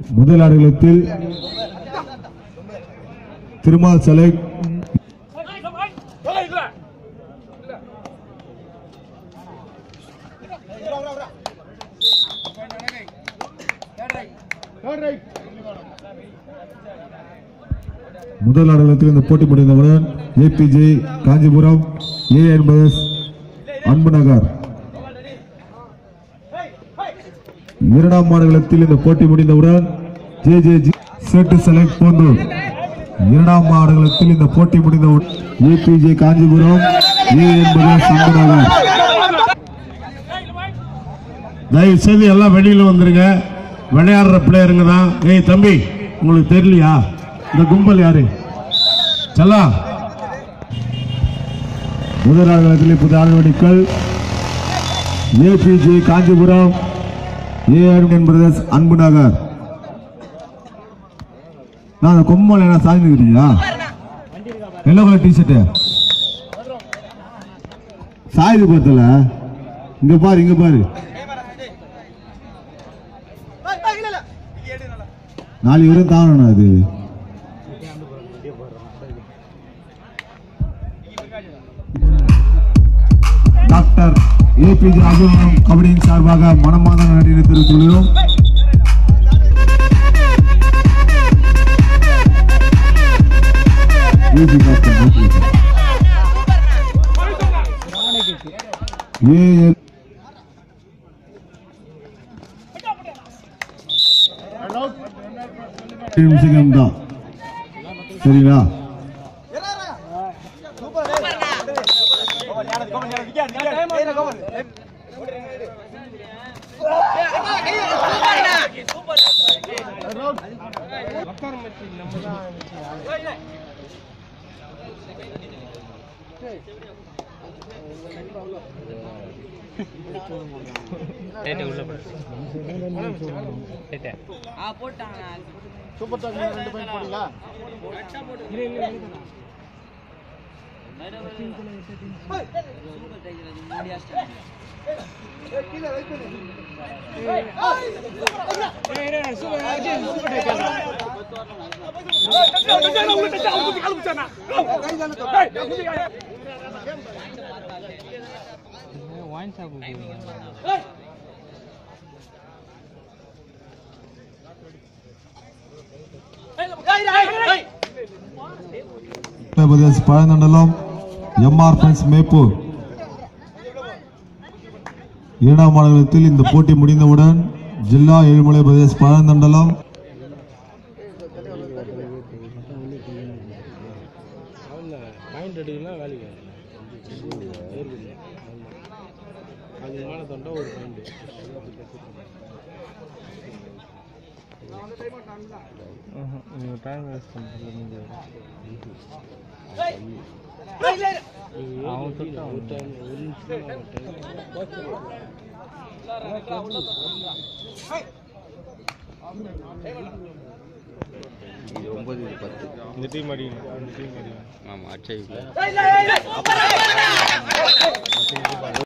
முதல் ஆடுகளத்தில் திருமால் சலை முதல் ஆடுகளத்தில் இந்த போட்டி முடிந்தவுடன் ஏபிஜே காஞ்சிபுரம் ஏ என்பது அன்பு நகர் இரண்டாம் ஆடுகளத்தில் இந்த போட்டி முடிந்தவுடன் J J G Settu select Ponthur இரண்டாம் ஆடுகளத்தில் இந்த போட்டி முடிந்தவுடன் ஏபிஜே காஞ்சிபுரம் ஏ என்பது அன்பு நகர் தயவு செய்து எல்லாம் வெளியில வந்துருங்க விளையாடுற பிளேயருங்க தான் ஏய் தம்பி உங்களுக்கு தெரியலையா இந்த கும்பல் யாரு செல்லா முதல் ஆடுகளத்தில் புது ஆடுவடிக்கல் ஏபிஜே காஞ்சிபுரம் ஏஆர் என்பது அன்பு நகர் நான் அந்த கொம்பல் என்ன சாய்ந்துக்கிறீங்களா எல்லோ கலர் டிஷர்ட்டு சாயுது பார்த்தல இங்க பாரு இங்க பாரு நாலு வரும் தாங்கணும் அது டாக்டர் ஏபிஜே அபிமானம் கபடியின் சார்பாக மனமார்ந்த நன்றியை தெரிவித்துள்ளோம் ஏபி டாக்டர் மோட்டிவேஷன். ஏஎல் நிமிஷம் தான் சரிங்களா ஆ போட்டாங்க சூப்பர் டாக்ல ரெண்டு பாயிண்ட் போடீங்களா பிரதேஷ் பழந்தண்டலம் எம்ஆர் பிரின்ஸ் மேப்பூர் இரண்டாம் மாநிலத்தில் இந்த போட்டி முடிந்தவுடன் ஜில்லா ஏழுமலை பிரதேஷ் பழந்தண்டலம் பாயிண்ட் எடுக்கலாம் வேலைக்கு அது மேலே தொண்டா ஒரு பாயிண்ட் டைம் வேஸ்ட் பண்ணுறது அவன் தொட்டான் ஒரு டைம் ஒரு நிமிஷம் இது ஒன்பது இது பத்து இந்த டீம் அடிக்கணும் இந்த டீம் அடிக்கணும் ஆமாம் அட்சய்